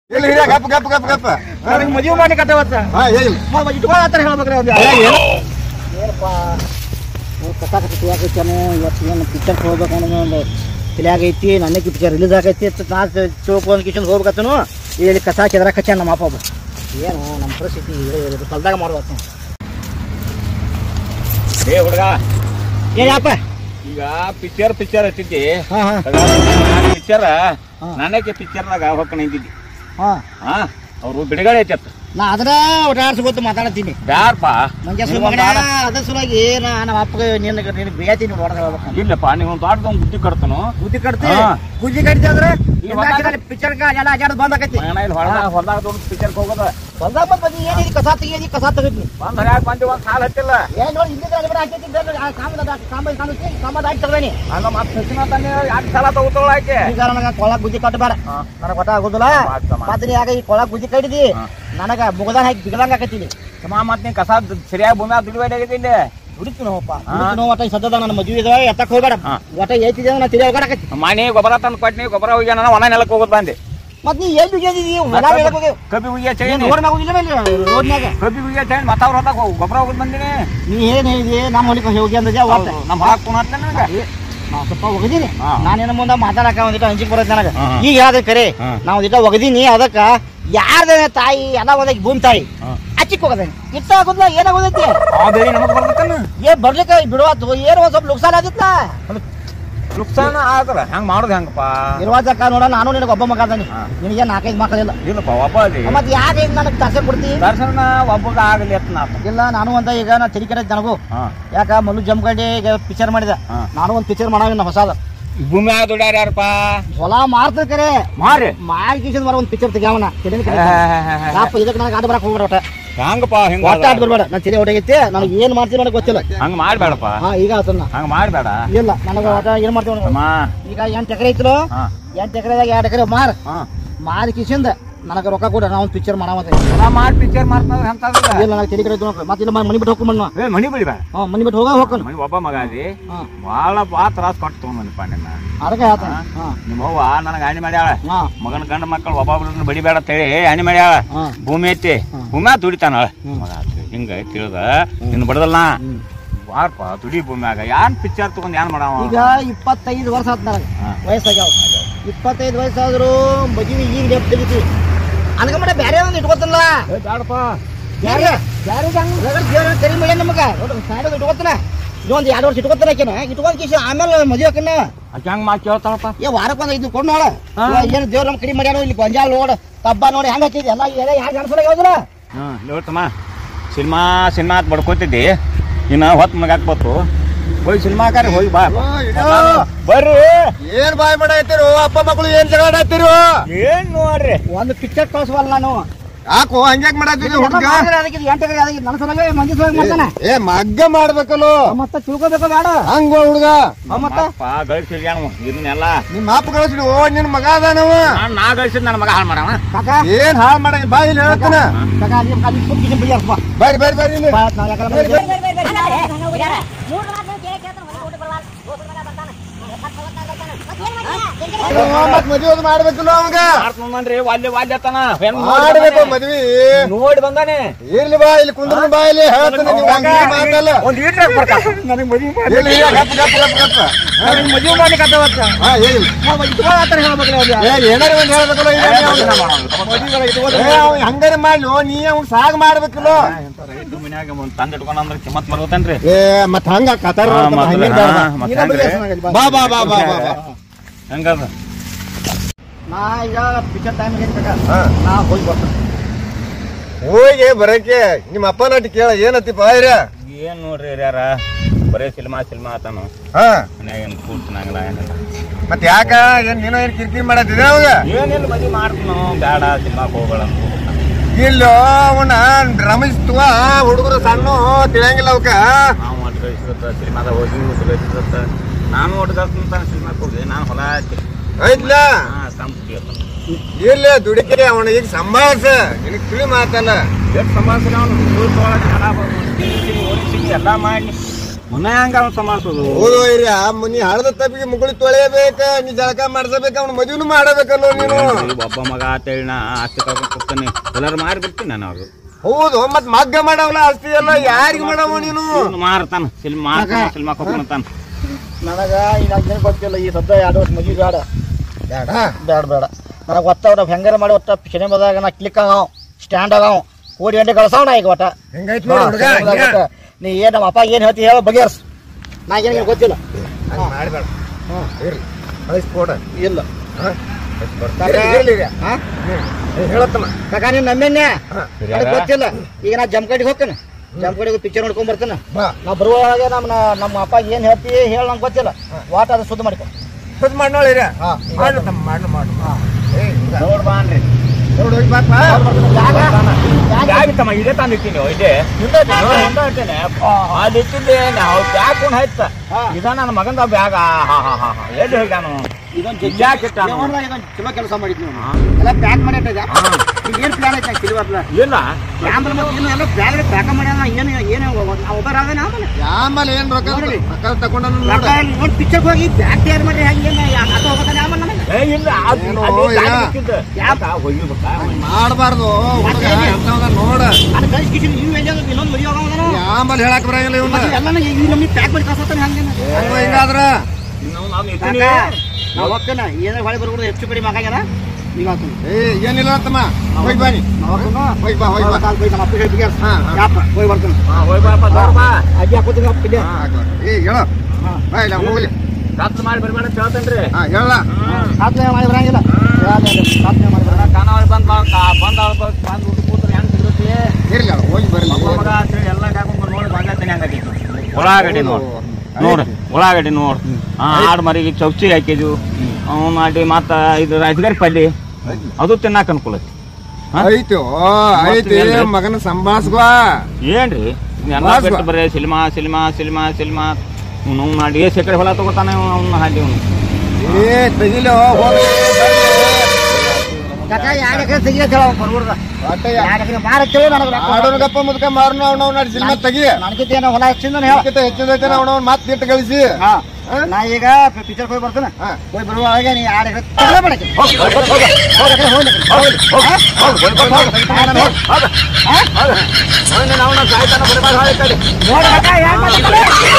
ಇಲ್ಲಿ ಹಿರಿಯ ಗಪ್ಪ ಗಪ್ಪ ಗಪ್ಪ ಗಪ್ಪ ನನಗೆ ಮದುವೆ ಮಾಡಿ ಕಟ್ಟವತ್ತ ಹಾ ಹೇಳಿ ಇಟ್ಕೊಳತ್ತಾರ ಹೇಳ್ಬೇಕ್ರಿ ಒಂದು ಏ, ಏನು? ಏನಪ್ಪ ಕಸ ಕಟ್ಟಿ ಯಾಕೈತೇನು ಇವತ್ತು ಏನು ಪಿಕ್ಚರ್ ಹೋಗ್ಬೇಕು ಅನ್ನೋ ಒಂದು ತಲೆಯಾಗೈತಿ ನನಗೆ ಪಿಕ್ಚರ್ ರಿಲೀಸ್ ಆಗೈತಿ ಅಂತ ನಾ ತಿಳ್ಕೊಂಡು ಕಿಶನ್ ಹೋಗ್ಬೇಕತ್ತನು ಇಲ್ಲಿ ಕಸ ಕೆದರ ಕಚ್ಚ ನಮ್ಮ ಅಪ್ಪ ಒಬ್ಬ ಏನು ನಮ್ಮ ಪರಿಸ್ಥಿತಿ ಕಲ್ದಾಗ ಮಾಡ್ಬೇಕು ಏ ಹುಡುಗ ಏನಪ್ಪ ಈಗ ಪಿಕ್ಚರ್ ಪಿಕ್ಚರ್ ಹಚ್ಚಿದ್ದಿ ಹಾಂ ಹಾಂ ಪಿಕ್ಚರ್ ಹಾ. ನನಗೆ ಪಿಕ್ಚರ್ನಾಗ ಹೊಕ್ಕ ನಿಂತಿದ್ದಿ ಹಾಂ ಹಾ ಅವ್ರು ಬಿಡುಗಡೆ ಐತತ್ ನಾ ಅದರ ಒಟ್ಟಾಡ್ಸ್ಕೊತ ಮಾತಾಡತ್ತೀನಿ ಬ್ಯಾರಪ್ಪ ಮಂಜ ಮಗನ ಅದ್ರ ಸಲುವಾಗಿ ನಾ ನಮ್ಮ ಅಪ್ಪಗೆ ನಿನ್ನ ನಿನಗೆ ಬೇಯತೀನಿ ಹೊಡೆದ ಹೇಳ್ಬೇಕು ಇಲ್ಲಪ್ಪ ನೀವು ಒಂದು ದೊಡ್ಡ ಬುದ್ಧಿ ಕಟ್ತನು ಬುದ್ಧಿ ಕಟ್ತಿ ಹಾ. ಬುದ್ಧಿ ಕಟ್ತಿ ಅಂದ್ರೆ ಈ ಹೊಲ್ದಾಗ- ಪಿಕ್ಚರ್ ಎಲ್ಲ ಅಡ್ಯಾಡೋದು ಬಂದ್ ಆಕೈತಿ ಮಗನ ಇಲ್ಲಿ ಹೊರದಾಗ ಹೊರದಾಗ ದೊಡ್ಡ ಪಿಕ್ಚರ್ಗೆ ಹೋಗೋದ ಹೊಲ್ದಾಗ ಬಂದ್ ಬಂದಿ ಏನಿದೆ ಕಸ ತೆಗಿಯದಿ ಕಸ ತೆಗಿದ್ನಿ ಬಂದ್ ಹರ್ಯಾಕ ಬಂದಿ ಒಂದ್ ಸಾಲ ಹತ್ತಿಲ್ಲ ಏನ್ ನೋಡಿ ಇಲ್ಲಿ ಅಲ್ಲಿಬಿಡ ಹಾಕೈತಿ ಕಾಮದ ಕಾಮ ಕಾಮಿಸ್ತಿ ಕಾಮದ ಹಾಕಿ ತಗದಾನಿ ಹಂಗ ಮತ್ತೆ ಸಚಿನ ತಾನೆ ಯಾಕೆ ಸಾಲ ತಗೋತಾಳ ಆಕೆ ಈಗ ನನಗ ಕೊಳಕ್ ಬುದ್ಧಿ ಕಟ್ಟಬೇಡ ಹಾ. ನನಗೆ ಗೊತ್ತ ಆಗೋದಿಲ್ಲ ಮಾತ್ ಸಮ. ಮತ್ತೆ ನೀ ಆಗ ಈ ಕೊಳಕ್ ಬುದ್ಧಿ ಕಟ್ಟಿದಿ ಹಾ. ನನಗ ಮುಗದಾನ ಹಾಕಿ ಬಿಗದಂಗ ಆಕೈತಿ ಸಮ ಮತ್ ನೀ ಕಸ ಸರಿಯಾಗಿ ಭೂಮಿ ದುಡಿಬೇಡ ಇಲ್ಲಿ ಹುಡುಕ್ತೀನಿ ಹೋಗಪ್ಪ ಹಾ. ಹುಡುಕ್ತೀನಿ ಒಟ್ಟ ಈ ಸದ್ಯದ ನನ್ನ ಮದುವೆ ಇದೆ ಎತ್ತಕ್ ಹೋಗ್ಬೇಡ ಹಾ. ಒಟ್ಟ ಏತಿದೆ ನಾ ತಿಳಿ ಹೋಗಡಕೈತಿ ಮನೆ ಗೊಬ್ಬರ ತಂದು ಕೊಟ್ಟಿನಿ ಗೊಬ್ಬರ ಹೋಗ್ಯ ನಾನು ಒಣ ನೆಲಕ್ಕೆ ಹೋಗೋದು ಬಂದೆ ಮತ್ ನೀ ಎಲ್ಲಿ ಬಿಗಿದಿದಿ ಹೊಲ ಬೆಳಕ್ ಹೋಗಿ ಕಬ್ಬಿ ಉಯ್ಯ ಚೈನಿ ರೋಡ್ ಮ್ಯಾಗ ಹೋಗಿಲ್ಲ ರೋಡ್ನ್ಯಾಗ ಕಬ್ಬಿ ಉಯ್ಯ ಚೈನ್ ಮತ್ತ ಅವ್ರ ಹೊತ್ತಾಗ ಗೊಬ್ಬರ ಹೋಗೋದು ಬಂದಿನಿ ನೀ ಏನ್ ಹೇಳಿದಿ ನಮ್ಮ ಹೊಲಿಕ ಹೋಗಿ ಅಂದಜ ಒಟ್ಟ ನಮ್ಮ ಹೊಳಕ್ ಕುಣ ನನಗೆ ನಾ ಸ್ವಲ್ಪ ಒಗದೀನಿ ಹಾ. ನಾನೇನ ಮುಂದೆ ಮಾತಾಡಕ ಒಂದಿಟ್ಟು ಅಂಜಿಕ್ ಬರೋದು ನನಗೆ ಹಾ. ಈಗ ಯಾವ್ದು ಕರೆ ಹಾ. ನಾ ಒಂದಿಟ ಒಗದೀನಿ ಅದಕ್ಕ ಯಾರ್ದೇನೆ ತಾಯಿ ಎಲ್ಲ ಒಂದಕ್ಕೆ ಭೂಮಿ ತಾಯಿ ಹಾ. ಅಚ್ಚಿಕ್ ಹೋಗದೇನೆ ಇಟ್ಟ ಆಗುದಿಲ್ಲ ಏನಾಗೋದೈತಿ ಆ ಬೆಳಿ ನಮಗ್ ಬರ್ಬೇಕನ್ನ ಏ ಬರ್ಲಿಕ್ಕೆ ಬಿಡುವಾತು ಏನು ಒಂದ್ ಸ್ವಲ್ಪ ನುಕ್ಸಾನ ಆಗಿತ್ತ ನುಕ್ಸಾನ ಆಗಲ್ಲ ಹೆಂಗ್ ಮಾಡೋದು ಹೆಂಗಪ್ಪ ಇರುವಾಜಕ್ಕ ನೋಡ ನಾನು ನಿನಗೆ ಒಬ್ಬ ಮಗ ಅದಾನಿ ಹಾ. ನಿನಗೆ ನಾಲ್ಕೈದು ಮಕ್ಕಳಿಲ್ಲ ಇಲ್ಲಪ್ಪ ಒಬ್ಬ ಅದಿ ಮತ್ತೆ ಯಾಕೆ ಈಗ ನನಗೆ ದರ್ಶನ ಕೊಡ್ತಿ ದರ್ಶನ ಒಬ್ಬಗ ಆಗಲಿ ಅಂತ ನಾತ ಇಲ್ಲ ನಾನು ಅಂತ ಈಗ ನಾ ತಿರುಗಿ ನನಗೂ ಹಾ ಯಾಕ ಮಲ್ಲು ಜಮ್ಕಂಡಿ ಈಗ ಪಿಕ್ಚರ್ ಮಾಡಿದ ಹಾ. ನಾನು ಒಂದು ಪಿಕ್ಚರ್ ಮಾಡೋಣ ಹೊಸಾದ ಭೂಮಿ ಆಗ ದುಡ್ಯಾರ ಯಾರಪ್ಪ ಹೊಲ ಮಾರ್ತದ ಕರೆ ಮಾರಿ ಮಾಡಿ ಕಿಶನ್ ಬರೋ ಒಂದು ಪಿಕ್ಚರ್ ತೆಗ್ಯಾವನ ತಲೆನ ಕರೆ ಪಾಪ ಇದಕ್ಕೆ ನನಗೆ ಆಟ ಬರಕ್ ಹೋಗ್ಬೇಡ ಒಟ್ಟ ಹೆಂಗಪ್ಪ ಹಿಂಗ ಒಟ್ಟ ಆಟ ಬರ್ಬೇಡ ನಾನು ತಲೆ ಹೊಡೆಗೈತೆ ನನಗೆ ಏನ್ ಮಾಡ್ತೀನಿ ನನಗೆ ಗೊತ್ತಿಲ್ಲ ಹಂಗ ಮಾಡ್ಬೇಡಪ್ಪ ಹಾ ಈಗ ಆತನ್ನ ಹಂಗ ಮಾಡ್ಬೇಡ ಇಲ್ಲ ನನಗೆ ಒಟ್ಟ ಏನ್ ಮಾಡ್ತೀವಿ ಅಮ್ಮ ಈಗ ಎಂಟು ಎಕರೆ ಐತಿಲೋ ಹಾ ಎಂಟು ಎಕರೆದಾಗ ಎರಡು ಎಕರೆ ಮಾರ್ ಹಾ ಮಾರಿ ಕಿಶಿಂದ ನನಗೆ ರೊಕ್ಕ ಕೊಡ ನಾವು ಒಂದು ಪಿಕ್ಚರ್ ಮಾಡಾವಂತ ನಾ ಮಾಡಿ ಪಿಕ್ಚರ್ ಮಾಡ್ತಾರ ಎಂತದ ಇಲ್ಲ ನನಗೆ ತಲೆ ಕಡೆ ಮತ್ತೆ ಇಲ್ಲ ಮನೆ ಬಿಟ್ಟು ಹೋಗ್ಕೊಂಡ್ ಮಣ್ಣ ಏ ಮನಿ ಬಿಡಿ ಬೇಡ ಹಾ ಮನೆ ಬಿಟ್ಟು ಹೋಗ ಹೋಗ್ಕೊಂಡು ಮನಿ ಒಬ್ಬ ಮಗ ಅದಿ ಹಾ ಭಾಳ ಭಾಳ ತ್ರಾಸ ಕೊಟ್ಟು ತೊಗೊಂಬಂದಿಪ್ಪ ನಿನ್ನ ಅದಕ್ಕೆ ಹೇಳ್ತಾನೆ ಹಾ ನಿಮ್ಮ ಅವ್ವ ನನಗೆ ಅಣಿ ಮಾಡ್ಯಾಳ ಹಾ ಮಗನ ಗಂಡ ಮಕ್ಕಳು ಒಬ್ಬೊಬ್ರನ್ನ ಬಡಿಬೇಡ ಅಂತೇಳಿ ಅಣಿ ಮಾಡ್ಯಾಳ ಹಾ ಭೂಮಿ ಐತಿ ಭೂಮಿ ದುಡಿತಾನ ಮಗ ಹಿಂಗ ತಿಳಿದ ಇನ್ನು ಬಡದಲ್ಲ ಹ್ಮ್. ಬಾರಪ್ಪ ದುಡಿ ಭೂಮ್ಯಾಗ ಯಾನ್ ಪಿಕ್ಚರ್ ತಗೊಂಡ್ ಏನ್ ಮಾಡವ ಈಗ ಇಪ್ಪತ್ತೈದು ವರ್ಷ ಆತ್ ನನಗೆ ಹಾ. ವಯಸ್ಸಾಗ್ಯಾವ ಇಪ್ಪತ್ತೈದು ವಯಸ್ಸಾದ್ರು ಮದುವೆ ಈಗ ನೆಪ್ ತೆಗಿತಿ ಅನ್ಕ ಮಾಡ ಬ್ಯಾರೆ ಒಂದು ಇಟ್ಕೋತಲ್ಲ ಬೇಡಪ್ಪ ಬ್ಯಾರೆ ಬ್ಯಾರೆ ದೇವ್ರ ಕರಿ ಮಳೆ ನಮಗ ಸೈಡ್ ಇಟ್ಕೋತಾನ ಇದೊಂದು ಎರಡು ವರ್ಷ ಇಟ್ಕೋತಾನ ಆಕೆನ ಇಟ್ಕೊಂಡ್ ಕಿಶಿ ಆಮೇಲೆ ಮದುವೆ ಹಾಕನ್ನ ಆಕೆ ಹಂಗ ಮಾತು ಕೇಳ್ತಾಳಪ್ಪ ಏ ವಾರಕ್ಕೆ ಒಂದು ಐದು ಕೊಡ್ ನೋಡ ಹಾ. ಏನು ದೇವ್ರ ನಮ್ಮ ಕಡಿ ಮಾಡ್ಯಾರ ಇಲ್ಲಿ ಗೊಂಜಾಳ ನೋಡ ಕಬ್ಬ ನೋಡಿ ಹೆಂಗ್ ಹಾಕಿದ್ವಿ ಎಲ್ಲ ಎಲ್ಲ ಯಾರು ಅನ್ಸಲ ಯಾವ್ದಲ್ಲ ಹ್ಮ್ ನೋಡ್ತಮ್ಮ ಸಿನಿಮಾ ಸಿನಿಮಾ ಅಂತ ಬಡ್ಕೋತಿದ್ದಿ ಇನ್ನ ಹೊತ್ತು ಮಗ ಹಾಕ್ಬೇಕು ಹೋಗಿ ಸಿನಿಮಾಕಾರಿ ಹೋಗಿ ಬಾ ಓ, ಇಡೋ. ಬರ್ರಿ ಏನ್ ಬಾಯ್ ಮಾಡಾಯ್ತಿರು ಅಪ್ಪ ಮಕ್ಕಳು ಏನ್ ಜಗಳ ಆಡ್ತಿರು ಏನ್ ನೋಡ್ರಿ ಒಂದು ಪಿಕ್ಚರ್ ಕಳ್ಸವಲ್ಲ ನಾನು ಯಾಕೋ ಹಂಗ್ಯಾಕ್ ಮಾಡಾತಿದ್ವಿ ಹುಡುಗ ಅದಕ್ಕೆ ಎಂಟು ಎಕರೆ ಅದಕ್ಕೆ ನನ್ನ ಸಲುವಾಗಿ ಮಂದಿ ಸಲುವಾಗಿ ಮಾಡ್ತಾನೆ ಏ ಮಗ್ಗ ಮಾಡ್ಬೇಕಲ್ಲೋ ಮತ್ತೆ ತಿಳ್ಕೊಬೇಕು ಬೇಡ ಹಂಗ ಹುಡುಗ ಮತ್ತೆ ಅಪ್ಪ ಗಳಿಸಿದ್ಯಾನ ಇದನ್ನೆಲ್ಲ ನಿಮ್ಮ ಅಪ್ಪ ಕಳಿಸ್ರಿ ಓ ನಿನ್ ಮಗ ಅದಾನವ ನಾನ್ ನಾ ಗಳಿಸಿದ್ ನನ್ನ ಮಗ ಹಾಳು ಮಾಡವ ಕಾಕ ಏನ್ ಹಾಳ್ ಮಾಡ ಬಾ ಇಲ್ಲಿ ಹೇಳ್ತಾನ ಕಾಕ ಅಲ್ಲಿ ಅಲ್ಲಿ ಕುತ್ತಿ ಕಿಶನ್ ಬಿಡಿಯಪ್ಪ ಬರ್ರಿ ಬರ್ರಿ ಬರ್ರಿ ಇಲ್ಲಿ ಬಾ ನಾವು ಯಾಕಂದ್ರೆ ಮತ್ ಮದ್ವಿ ಅದು ಮಾಡ್ಬೇಕಲ್ಲ ಅವಂಗ ಮಾಡ್ಕೊಂಡ್ರಿ ವಾಲ್ಯ ವಾಲ್ಯ ತನ ಮಾಡ್ಬೇಕು ಮದ್ವಿ ನೋಡಿ ಬಂದಾನೆ ಇರ್ಲಿ ಬಾ ಇಲ್ಲಿ ಕುಂದ್ರ ಬಾ ಇಲ್ಲಿ ಹೇಳ್ತಾನೆ ನೀವು ಹಂಗೆ ಮಾತಲ್ಲ ಒಂದ್ ಲೀಟ್ರ್ ಬರ್ತಾನ ನನಗೆ ಮದುವೆ ಮಾಡಿ ಇಲ್ಲಿ ಇಲ್ಲಿ ಗಪ್ ಗಪ್ ಗಪ್ ಗಪ್ ನನಗೆ ಮದುವೆ ಮಾಡ್ಲಿಕ್ಕೆ ಆತವತ್ತ ಹಾ ಹೇಳಿ ಇಟ್ಕೊಳತ್ತಾರ ಹೇಳ್ಬೇಕ್ರಿ ಅವ್ರು ಏ ಏನಾರ ಒಂದ್ ಹೇಳ್ಬೇಕಲ್ಲ ಈಗ ಅವ್ನು. ಏ ಅವ್ನ್ ಹಂಗಾರೆ ಮಾಡ್ಲಿ ನೀ ಅವ್ನ್ ಸಾಗ್ ಮಾಡ್ಬೇಕಲ್ಲ ರೈತರ ಮನ್ಯಾಗ ಒಂದ್ ತಂದ್ ಇಟ್ಕೊಂಡ್ ಅಂದ್ರೆ ಕಿಮ್ಮತ್ ಬರ್ಬೇಕನ್ರಿ ಏ ಮತ್ ಹಂಗ ಕತಾರ ಹಾ, ಮತ್ತ್ ಹಂಗೆ ಹಾ, ಮತ್ತ್ ನೀನೇ ಹೆಂಗ್ರಿ? ಬಿಡಿ ಹೆಸ್ರು ಬಾ ಬಾ ಬಾ ಬಾ ಬಾ ಬಾ ಹೆಂಗದ ನಾ ಈಗ ಪಿಕ್ಚರ್ ಟೈಮ್ ಹೇಳ್ಬೇಕ ಹಾ. ನಾ ಹೋಗಿ ಬರ್ತೀನಿ ಹೋಗಿ ಬರಕ್ಕೆ ನಿಮ್ಮ ಅಪ್ಪ ನಟಿ ಕೇಳ ಏನತ್ತಿ ಬಾಯ್ರ ಏನ್ ನೋಡ್ರಿ ಯಾರ ಬರೇ ಸಿನಿಮಾ ಸಿನಿಮಾ ಆತಾನು ಹಾ ಮನ್ಯಾಗ ಏನ್ ಕೂಡ್ತಿನಂಗಿಲ್ಲ ಏನಿಲ್ಲ ಮತ್ ಯಾಕ ಏನ್ ನೀನು ಏನ್ ಕಿರಿಕಿರಿ ಮಾಡತ್ತಿದ ಅವಾಗ ಏನಿಲ್ಲ ಮದುವೆ ಮಾಡ್ತೀನೋ ಬೇಡ ಸಿನಿಮಾಕ್ ಹೋಗ್ಬೇಡ ಅಂತ ಇಲ್ಲೋ ಅವನ ರಮಿಸ್ತುವ ಹುಡುಗರು ಸಣ್ಣ ತಿಳಿಯಂಗಿಲ್ಲ ಅವಕ್ಕ ನಾವು ಒಟ್ಟು ಗಳಿಸಿದತ್ತ ಸಿನಿಮಾದ ಹೋಗಿ ಒಟ್ಟು ಗಳಿಸಿದತ್ತ ನಾನು ಒಟ್ಟು ಗಳಿಸ್ತಾನ ಸಿನಿಮಾಕ್ ಹೋಗಿ ನಾನು ಹೊಲ ಹಾಕಿ ಐತ್ಲ ಹಾ ಸಂಪುಟಿ ಇಲ್ಲ ದುಡಿಕೆ ಅವನ ಈಗ ಸಂಭಾಳಿಸ ನಿನಗ್ ತಿಳಿ ಮಾತಲ್ಲ ಎಷ್ಟು ಸಮಾಜ ಅವನು ಊರ್ ತೊಗೊಳಕ್ಕೆ ಹಣ ಬರ್ಬೋದು. ತಿಂಡಿ ತಿಂಡಿ ಓಡಿಸಿ ಎಲ್ಲ ಮಾಡಿ ಮುನ್ನ ಹೆಂಗ ಅವ್ನು ಸಮಾಡ್ಸೋದು ಹೌದು ವೈರ್ಯ ನೀ ಹಳದ ತಪ್ಪಿಗೆ ಮುಗುಳಿ ತೊಳೆಯಬೇಕ ನೀ ಜಳಕ ಮಾಡ್ಸಬೇಕ ಅವ್ನ ಮದುವೆನು ಮಾಡಬೇಕಲ್ಲೋ ನೀನು ಏನ್ರಿ, ಒಬ್ಬ ಮಗ ಅಂತೇಳಿ ನಾ ಆಸ್ತಿ ಕಳ್ಕೊಂಡ್ ಕೂತಾನೆ ಎಲ್ಲಾರು ಮಾರಿ ಬಿಡ್ತೀನಿ ನಾನು ಅವ್ರು ಹೌದು ಮತ್ ಮಗ್ಗ ಮಾಡವಲ್ಲ ಆಸ್ತಿ ಎಲ್ಲ ಯಾರಿಗ ಮಾಡವ ನೀನು ಇವ್ನು ಮಾರ್ತಾನ ಸಿನಿಮಾ ಸಿನಿಮಾ ಕೊಟ್ಕೊಂತಾನ ನನಗ ಈಗ ಏನು ಗೊತ್ತಿಲ್ಲ ಈ ಸದ್ಯ ಎರಡು ವರ್ಷ ಮದುವೆ ಬೇಡ ಬೇಡ ಬೇಡ ಬೇಡ ನನಗೆ ಒತ್ತ ನಾವು ಹೆಂಗಾರ ಮಾಡಿ ಒತ್ತ ಸಿನಿಮಾದಾಗ ನಾ ಕ್ಲಿಕ್ ಆಗಾವ ಸ್ಟ್ಯಾಂಡ್ ಆಗಾವ ಕೋಡಿ ಗಂಟೆ ಕಳ್ಸವಣ ಈಗ ಒಟ್ಟ ಹೆಂಗಾಯ್ತು ನೋಡಿ ಹುಡುಗ ಸಿನಿಮಾದಾಗ ಒಟ್ಟ ನೀ ಏನು ನಮ್ಮ ಅಪ್ಪ ಏನು ಹೇಳ್ತಿ ಹೇಳ ಬಗೆಹರ್ಸ್ ನಾ ಏನು ಗೊತ್ತಿಲ್ಲ ಮಾಡಬೇಡ ಇರ್ಲಿ ಕಳಿಸ್ಕೊಡ ಇಲ್ಲ ಹಾ? ಕಾಕ, ಇರ್ಲಿ, ಇರ್ಲಿ ಈಗ. ಹಾ? ಏ, ಹೇಳತ್ತಮ್ಮ ಕಾಕ ನೀನು ನಮ್ಮೆನ್ನೆ ಹಾ. ನನಗೆ ಗೊತ್ತಿಲ್ಲ ಈಗ ನಾ ಜಮ್ಕಡಿಗೆ ಹೋಗ್ತೇನೆ ಜಮ್ಕಡಿಗೆ ಪಿಕ್ಚರ್ ನೋಡ್ಕೊಂಡ್ ಬರ್ತೇನೆ ಬಾ ನಾ ಬರುವಾಗ ನಮ್ಮ ನಮ್ಮ ಅಪ್ಪ ಏನು ಹೇಳ್ತಿ ಹೇಳ ನಂಗೆ ಗೊತ್ತಿಲ್ಲ ವಾಟ ಅದು ಶುದ್ಧ ಮಾಡ್ಕೊ ಸುದ್ ಮಾಡಿ ನೋಡಿ ಹಾ. ಮಾಡು ತಮ್ಮ ಮಾಡು ಮಾಡು ಏ ಹಿಂಗ. ನೋಡ್ ಬಾನ್ರಿ ನೋಡು ಹೋಗಿ ಬಾಪ ಯಾಗಿತ್ತಮ್ಮ ಇದೇ ತಂದಿರ್ತೀನಿ ಇದೆ ಅಲ್ಲಿ ಇಟ್ಟಿದ್ದೆ ನಾವು ಬ್ಯಾಗ್ ಕೊಂಡು ಆಯ್ತ ಹಾ. ಇದ ನನ್ನ ಮಗಂದ ಬ್ಯಾಗ ಹಾ ಹಾ ಹಾ ಹಾ ಎಲ್ಲಿ ಹೋಗ್ಯಾನು ಇದೊಂದು ಯಾಕ್ ಇಟ್ಟಾನು? ಜಗ್ಗಿ ಚಲೋ ಕೆಲಸ ಮಾಡಿದ್ವಿ ಎಲ್ಲ ಪ್ಯಾಕ್ ಮಾಡಿ ಈಗ ಏನು ಪ್ಲಾನ್ ಐತೆ ಸಿಲ್ವರ್ಲ ಇಲ್ಲ ಆಮೇಲೆ ಮತ್ತೆ ಇನ್ನು ಎಲ್ಲ ಬ್ಯಾಗ್ ಪ್ಯಾಕ್ ಮಾಡ್ಯಾನ ಏನು ಏನು ನಾವು ಒಬ್ಬರ ಆವೇನ ಆಮೇಲೆ ಆಮೇಲೆ ಏನ್ ರೊಕ್ಕ ನೋಡ್ರಿ. ರೊಕ್ಕ ತಗೊಂಡ ರೊಕ್ಕ ಇಲ್ಲಿ ನೋಡಿ ಪಿಕ್ಚರ್ ಹೋಗಿ ಬ್ಯಾಗ್ ತಯಾರು ಮಾಡಿ ಹಂಗೆ ಏನು ಆತ ಹೋಗ್ತಾನೆ ಆಮೇಲೆ ನನಗೆ ಏ ಇಲ್ಲ ಅದು ಏನೋ ಅಲ್ಲಿ ಇಲ್ಲ. ಗಾಡಿ ಬಿಟ್ಟಿದ್ದು. ಯಾಕ ಹೋಗಿರ್ಬೇಕಾ ಮಾಡಬಾರ್ದು ಹುಡುಗ ಎಂತವ್ನ ನೋಡ ನಾನು ಕಳಿಸಿ ಕಿಶನ್ ಇವು ಎಲ್ಲಿ ಅದಾವ? ಇನ್ನೊಂದು ಮದುವೆ ಆಗೋಣ ಆಮೇಲೆ ಹೇಳಕ್ ಬರಂಗಿಲ್ಲ ಇವನ್ನ ಎಲ್ಲ ಈ ನಮ್ಗೆ ಪ್ಯಾಕ್ ಮಾಡಿ ಕಳ್ಸತ್ತಾನೆ ಹಂಗೆ ಹಂಗ ಹಿಂಗಾದ್ರ ಇನ್ನು ನಾವು ಕಾಕ ಇದ್ದೀನಿ. ನಾವು ಹೋಗ್ತೇನೆ ಏನಾರ ಹೊಳೆ ಬರ್ಬೋದು ಹೆಚ್ಚು ಕಡಿಮೆ ಆಗಾಗ್ಯದ ಈಗ ಆತು ಏ ಏನಿಲ್ಲ ಅಂತಮ್ಮ ಹೋಗಿ ಬಾನಿ ಹೋಗಿ ಬಾ ಹೋಗಿ ಬಾ ನಮ್ಮ ಅಪ್ಪ ಹೇಳ್ತಿಗೆ ಹಾ, ಹಾ. ಯಾಪ ಹೋಗಿ ಬರ್ತಾನೆ ಹಾ, ಹೋಯ್ ಬಾಪ್ಪ, ದೊಡ್ಡ ಬಾ. ಅಜ್ಜಿ ಹಾಕೋತೀನಿ ಅಪ್ಪ ಇಲ್ಲೇ ಹಾ, ಹಾಕು. ಏ ಹೇಳ ಬಾ ಇಲ್ಲ ಹೋಗ್ಲಿ ಕತ್ಲು ಮಾಡಿ ಬರ್ಬೇಡ ಅಂತ ಹೇಳ್ತೇನ್ರಿ ಹಾ ಹೇಳ ಸಾಧನೆ ಮಾಡಿ ಬರಂಗಿಲ್ಲ ಸಾಧನೆ ಮಾಡಿ ಬರಂಗಿಲ್ಲ ಕಾನಾವಳಿ ಬಂದ್ ಬಾ- ಕಾ- ಬಂದ್ ಅವ್ಳ್ ಬಂದ್ ಬಂದ್ ಊಟ ಕೂತ್ರೆ ಹೆಂಗ್ ಸಿಗುತ್ತೆ ಇರ್ಲಿ ಅಲ್ಲ ಹೋಗಿ ಬರಲಿ ಒಬ್ಬ ಮಗ ಅಂತೇಳಿ ಎಲ್ಲ ಕಾಕೊಂಡ್ ನೋಡಿ ಬಂದೈತೆ ಹಂಗಾಗೈತಿ ಉಳ್ಳಾಗಡ್ಡಿ ನೋಡು ನೋಡು ಉಳ್ಳಾಗಡ್ಡಿ ನೋಡು ಆ ಆಡು ಮರಿಗೆ ಚೌಚಿ ಹಾಕಿದ್ವು ಅವ್ನು ಮಾಡಿ ಮತ್ತ ಇದು ರಾಜಗಾರಿ ಪಲ್ಯ ಅದು ತಿನ್ನಾಕ ಅನುಕೂಲ ಐತಿ ಹಾ? ಐತಿ ಓ ಐತಿ ಏನ್ರಿ? ಮಗನ ಸಂಭಾಳಿಸ್ಕೋ ಏನ್ರಿ ಎಲ್ಲ ಬಾಸ್ ಬಿಟ್ಟು ಬಾ. ಬರೀ ಸಿನಿಮಾ ಸಿನಿಮಾ ಸಿನಿಮಾ ಸಿನಿಮಾ ಅವ್ನು ಮಾಡಿ ಎಷ್ಟು ಎಕರೆ ಹೊಲ ತಗೋತಾನೆ ಅವ್ನು ಹಾಡಿ ಅವ್ನು ಏ ತೆಗಿಲ ಹೋಗಿ ಕಾಕ ಯಾರ ಎಕರೆ ತೆಗಿಯ ಹೇಳ ಬರ್ಬೋದ ಒಟ್ಟ ಯಾರ ಎಕರೆ ಮಾರ ಕೇಳಿ ನನಗೆ ರೊಕ್ಕ ಆಡೋನ್ ಗಪ್ಪ ಮುದ್ಕ ಮಾರ್ನ ಅವ್ನ ಅವ್ನ ಸಿನಿಮಾ ತೆಗಿ ನನಗಿಂತ ಏನೋ ಹೊಲ ಹೆಚ್ಚಿಂದ ಹೇಳ ಅದಕ್ಕಿಂತ ಹೆಚ್ಚಿನ ಅವನ ಮಾತ್ ನಿಟ್ಟು ಗಳಿಸಿ ಹಾ ನಾ ಈಗ ಪಿಕ್ಚರ್ ಹೋಗಿ ಬರ್ತೇನೆ ಹಾ. ಹೋಗಿ ಬರುವಾಗ ನೀ ಯಾರ ಎಕರೆ ತಗೊಳ್ಳೇ ಬೇಡಕ್ಕೆ ಹೋಗಿ ಹೋಗಿ ಹೋಗಿ ಹೋಗಿ ಹೋಗಿ ಹೋಗಿ ನೋಡಿ ಕಾಕ ಯಾಕೆ ಮಾಡ್ತಿದ್ದೀರಿ?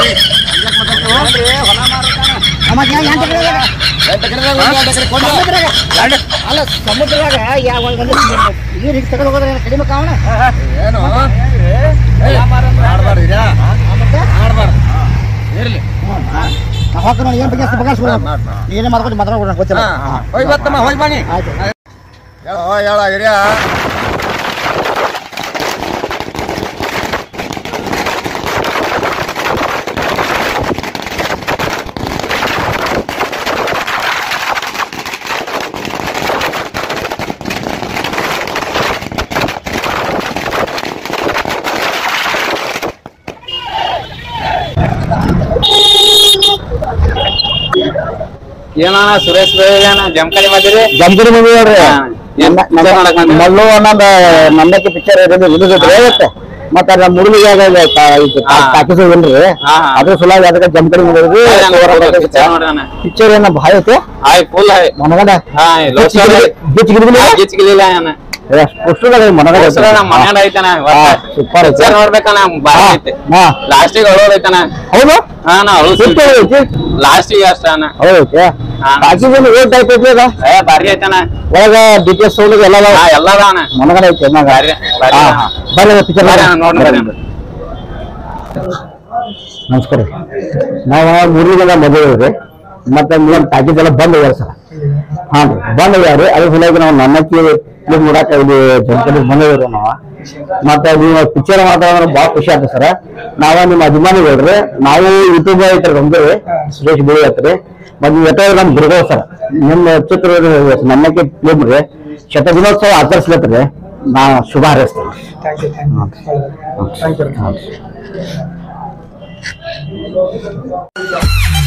ನಮಗೆ ಹೆಂಗ್ ಎಂಟು ಎಕರೆ ಇದಾವೆ? ಸಮುದ್ರಾಗ ಅಲ್ಲ ಸಮುದ್ರದಾಗ ಯಾವ ಒಂದು ನೀರು ಹಿಂಗೆ ತಗೊಂಡು ಹೋಗೋದ್ರೆ ಏನು ಕಡಿಮೆ ಕಾವಣ ಏನು ಆಡ್ಬಾರ್ದು ಇರ್ಯಾ ಮತ್ತೆ ಆಡ್ಬಾರ್ದು ಇರ್ಲಿ ನಾವು ಹಾಕಿ ನೋಡಿ ಏನು ಬಗ್ಗೆ ಬಗಾಸ್ಬಿಡ ಮಾಡ್, ಮಾಡ್. ನೀನೇ ಮಾತಾಡಿ ಮಾತಾಡೋಣ ಗೊತ್ತಿಲ್ಲ ಹಾ, ಹಾ. ಹೋಗಿ ಬತ್ತಮ್ಮ ಹೋಗಿ ಬನ್ನಿ ಆಯ್ತು ಹೇಳ ಹೇಳ ಹಿರಿಯ ಏನಣ್ಣ ಸುರೇಶ್ ಏನ ಜಮಖಾಲಿ ಮಾಡಿರಿ ಜಮಖಂಡಿ ಮೂವಿ ನೋಡ್ರಿ ಮಲ್ಲು ಅನ್ನೋದು ನಮ್ಮಕ್ಕೆ ಪಿಕ್ಚರ್ ರಿಲೀಸ್ ಐತ್ರಿ ಇವತ್ತು ಮತ್ತೆ ನಮ್ಮ ಮುರುಳಿಗೆ ಟಾಕೀಸ್ ಇಲ್ರಿ ಹಾ, ಹಾ. ಅದ್ರ ಸಲುವಾಗಿ ಅದಕ್ಕೆ ಜಮಖಂಡಿ ಮೂವಿ ನೋಡ್ರಿ ಪಿಕ್ಚರ್ ಏನ ಭಾಳ ಐತಿ ಹಾಯ್ ಫುಲ್ ಹಾಯ್ ಮನಗಡ ಹಾ ಗಿಚ್ ಗಿಡ್ಗಿಲ್ಲ ಗಿಚ್ಗಿಲಿಲ್ಲ ಏನ ಪುಸ್ತಕ ಮನಗಡ ನಮ್ಮ ಮನ್ಯಾಗ ಐತನ ಸೂಪರ್ ಐತಿ ಪಿಕ್ಚರ್ ನೋಡ್ಬೇಕಣ್ಣ ಭಾಳ ಐತಿ ಹಾ ಲಾಸ್ಟಿಗೆ ಅಳೋದೈತನ ಹೌದು ಹಾ ನಾ ಸೂಪರ್ ಐತಿ ಲಾಸ್ಟಿಗೆ ಅಷ್ಟ ಅಣ್ಣ ಹೌದೈತಿ ಹಾ. ಟಾಕೀಸ್ ಏನ್ ಟೈಪ್ ಐತಿ ಅದ ಏ ಭಾರಿ ಐತನ ಒಳಗ ಡಿ ಟಿ ಎಸ್ ಎಲ್ಲ ಅದಾವ ಹಾ ಎಲ್ಲ ಅದಾವಣ್ಣ ಮನಗಡ ಐತಿ ಚೆನ್ನಾಗ ಭಾರಿ ಭಾರಿ ಹಾ, ಹಾ. ಬರ್ರಿ ಪಿಕ್ಚರ್ ಬರ್ರಿ ಅಣ್ಣ, ನೋಡ್ರಿ ಬರ್ರಿ ಅಣ್ಣ. ನಮಸ್ಕಾರ ನಾವು ಮೂರರಿಂದ ಮದುವೆ ಇದ್ರಿ ಮತ್ತೆ ಮೂರು ಟಾಕೀಸ್ ಎಲ್ಲ ಬಂದ್ ಆಗ್ಯಾರ ಸರ್ ಹಾ ರೀ ಬಂದ್ ಆಗ್ಯಾರ ಅದ್ರ ಸಲುವಾಗಿ ನಾವು ನನ್ನಕ್ಕಿ ಫಿಲ್ಮ್ ನೋಡಾಕ ಇಲ್ಲಿ ಜಂಕಲಿ ಬಂದಿವ್ರಿ ನಾವು ಮತ್ತೆ ನೀವು ಪಿಕ್ಚರ್ ಮಾತಾಡಿದ್ರೆ ಭಾಳ ಖುಷಿ ಆಗ್ತದೆ ಸರ್ ನಾವ ನಿಮ್ಮ ಅಭಿಮಾನಿಗಳ್ರಿ ನಾವು ಯೂಟ್ಯೂಬ್ ಐತ್ರಿ ನಮ್ದು ಸುರೇಶ್ ಬಿಳಿ ಐತ್ರಿ ಮತ್ತೆ ನೀವು ಎತ್ತ ನಮ್ ಗುರುಗಳು ಸರ್ ನಿಮ್ಮ ಚಿತ್ರ ನನ್ನಕ್ಕೆ ಫಿಲ್ಮ್ ರೀ ಶತ ದಿನೋತ್ಸವ ಆಚರಿಸ್ಲತ್ರಿ ನಾ ಶುಭ ಹಾರೈಸ್ತೇನೆ ಹಾಂ. ಹಾಂ. ಹಾಂ.